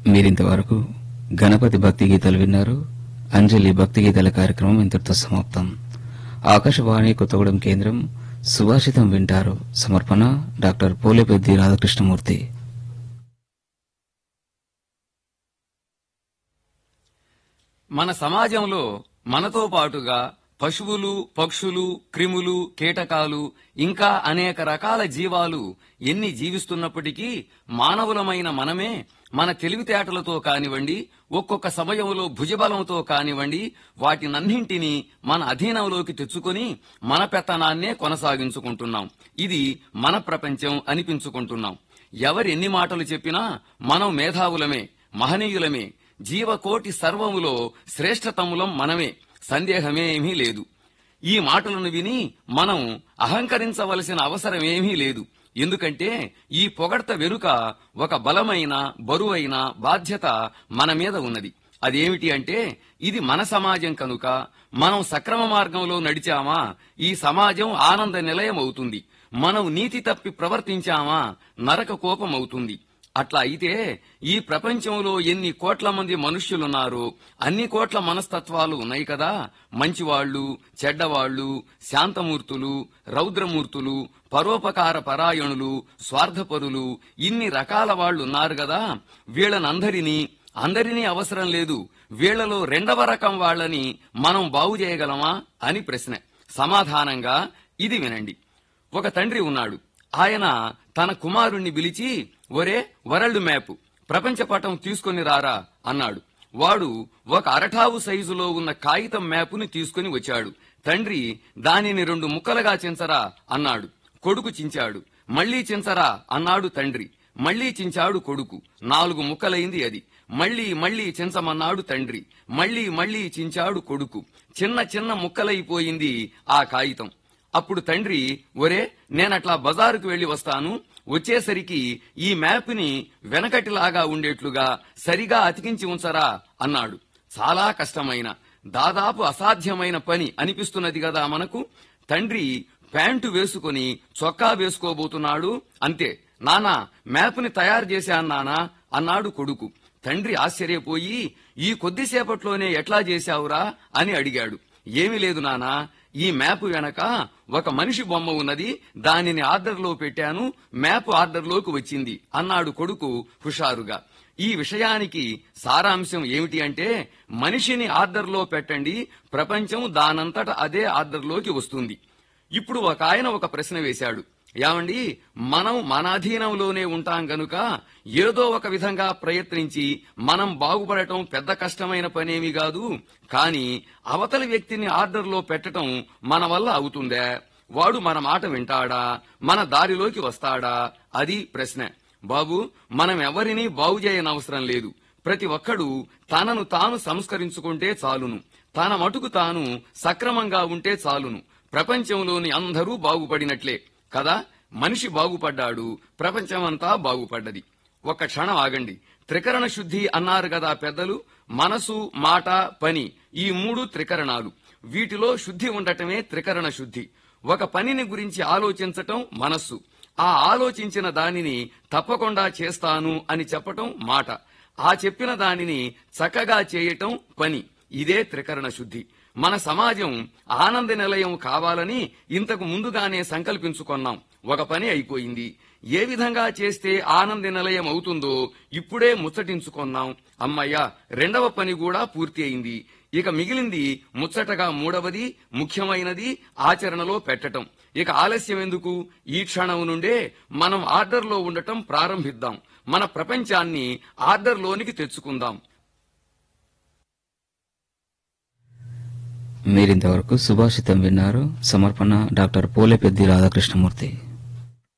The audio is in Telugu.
మీరింతవరకు గణపతి భక్తి గీతాలు విన్నారు అంజలి భక్తి గీతాల కార్యక్రమం ఇంతటితో సమాప్తం ఆకాశవాణి కొత్తగూడెం కేంద్రం సుభాషితం వింటారు సమర్పణ డాక్టర్ పోలేపెద్ది రాధాకృష్ణమూర్తి మన సమాజంలో మనతో పాటుగా పశువులు పక్షులు క్రిములు కీటకాలు ఇంకా అనేక రకాల జీవాలు ఎన్ని జీవిస్తున్నప్పటికీ మానవులమైన మనమే మన తెలివితేటలతో కానివ్వండి ఒక్కొక్క సమయంలో భుజబలంతో కానివ్వండి వాటినన్నింటినీ మన అధీనంలోకి తెచ్చుకొని మన పెత్తనాన్నే కొనసాగించుకుంటున్నాం ఇది మన ప్రపంచం అనిపించుకుంటున్నాం ఎవరెన్ని మాటలు చెప్పినా మనం మేధావులమే మహనీయులమే జీవకోటి సర్వములో శ్రేష్టతములం మనమే సందేహమేమీ లేదు ఈ మాటలను విని మనం అహంకరించవలసిన అవసరమేమీ లేదు ఎందుకంటే ఈ పొగడ్త వెనుక ఒక బలమైన బరువైన బాధ్యత మన మీద ఉన్నది అదేమిటి అంటే ఇది మన సమాజం కనుక మనం సక్రమ మార్గంలో నడిచామా ఈ సమాజం ఆనంద నిలయం అవుతుంది మనం నీతి తప్పి ప్రవర్తించామా నరక కోపం అవుతుంది అట్లా అయితే ఈ ప్రపంచంలో ఎన్ని కోట్ల మంది మనుష్యులున్నారో అన్ని కోట్ల మనస్తత్వాలు ఉన్నాయి కదా మంచివాళ్లు చెడ్డవాళ్లు శాంతమూర్తులు రౌద్రమూర్తులు పరోపకార పరాయణులు స్వార్థపరులు ఇన్ని రకాల వాళ్ళు ఉన్నారు కదా వీళ్ళనందరినీ అందరినీ అవసరం లేదు వీళ్లలో రెండవ రకం వాళ్ళని మనం బాగు చేయగలమా అని ప్రశ్న సమాధానంగా ఇది వినండి ఒక తండ్రి ఉన్నాడు ఆయన తన కుమారుణ్ణి పిలిచి ఒరే వరల్డ్ మ్యాప్ ప్రపంచ పటం తీసుకొని రారా అన్నాడు వాడు ఒక అరటావు సైజులో ఉన్న కాగితం మ్యాపుని తీసుకుని వచ్చాడు తండ్రి దానిని రెండు ముక్కలుగా చించరా అన్నాడు కొడుకు చించాడు మళ్లీ చించరా అన్నాడు తండ్రి మళ్లీ చించాడు కొడుకు నాలుగు ముక్కలైంది అది మళ్లీ మళ్లీ చించమన్నాడు తండ్రి మళ్లీ మళ్లీ చించాడు కొడుకు చిన్న చిన్న ముక్కలైపోయింది ఆ కాగితం అప్పుడు తండ్రి ఒరే నేనట్లా బజారుకు వెళ్లి వస్తాను వచ్చేసరికి ఈ మ్యాప్ని వెనకటిలాగా ఉండేట్లుగా సరిగా అతికించి ఉంచరా అన్నాడు చాలా కష్టమైన దాదాపు అసాధ్యమైన పని అనిపిస్తున్నది కదా మనకు తండ్రి ప్యాంటు వేసుకుని చొక్కా వేసుకోబోతున్నాడు అంతే నానా మ్యాప్ని తయారు చేశాను నానా అన్నాడు కొడుకు తండ్రి ఆశ్చర్యపోయి ఈ కొద్దిసేపట్లోనే ఎట్లా చేశావురా అని అడిగాడు ఏమీ లేదు నానా ఈ మ్యాప్ వెనక ఒక మనిషి బొమ్మ ఉన్నది దానిని ఆర్డర్లో పెట్టాను మ్యాప్ ఆర్డర్లోకి వచ్చింది అన్నాడు కొడుకు హుషారుగా ఈ విషయానికి సారాంశం ఏమిటి అంటే మనిషిని ఆర్డర్లో పెట్టండి ప్రపంచం దానంతట అదే ఆర్డర్లోకి వస్తుంది ఇప్పుడు ఒక ఆయన ఒక ప్రశ్న వేశాడు ఏమండి మనం మన అధీనంలోనే ఉంటాం గనుక ఏదో ఒక విధంగా ప్రయత్నించి మనం బాగుపడటం పెద్ద కష్టమైన పనేమి కాదు కానీ అవతలి వ్యక్తిని ఆర్డర్లో పెట్టటం మన వల్ల అవుతుందా వాడు మన మాట వింటాడా మన దారిలోకి వస్తాడా అది ప్రశ్న బాబు మనం ఎవరినీ బాగు చేయనవసరం లేదు ప్రతి ఒక్కడు తనను తాను సంస్కరించుకుంటే చాలును తన మటుకు తాను సక్రమంగా ఉంటే చాలును ప్రపంచంలోని అందరూ బాగుపడినట్లే కదా మనిషి బాగుపడ్డాడు ప్రపంచమంతా బాగుపడ్డది ఒక్క క్షణం ఆగండి త్రికరణ శుద్ధి అన్నారు కదా పెద్దలు మనసు మాట పని ఈ మూడు త్రికరణాలు వీటిలో శుద్ధి ఉండటమే త్రికరణ శుద్ధి ఒక పనిని గురించి ఆలోచించటం మనస్సు ఆ ఆలోచించిన దానిని తప్పకుండా చేస్తాను అని చెప్పటం మాట ఆ చెప్పిన దానిని చక్కగా చేయటం పని ఇదే త్రికరణ శుద్ధి మన సమాజం ఆనంద నిలయం కావాలని ఇంతకు ముందుగానే సంకల్పించుకున్నాం ఒక పని అయిపోయింది ఏ విధంగా చేస్తే ఆనంద నిలయం అవుతుందో ఇప్పుడే ముచ్చటించుకున్నాం అమ్మయ్య రెండవ పని కూడా పూర్తి అయింది ఇక మిగిలింది ముచ్చటగా మూడవది ముఖ్యమైనది ఆచరణలో పెట్టటం ఇక ఆలస్యం ఎందుకు ఈ క్షణం నుండే మనం ఆర్డర్లో ఉండటం ప్రారంభిద్దాం మన ప్రపంచాన్ని ఆర్డర్లోనికి తెచ్చుకుందాం మీరింతవరకు సుభాషితం విన్నారు సమర్పణ డాక్టర్ పోలేపెద్ది రాధాకృష్ణమూర్తి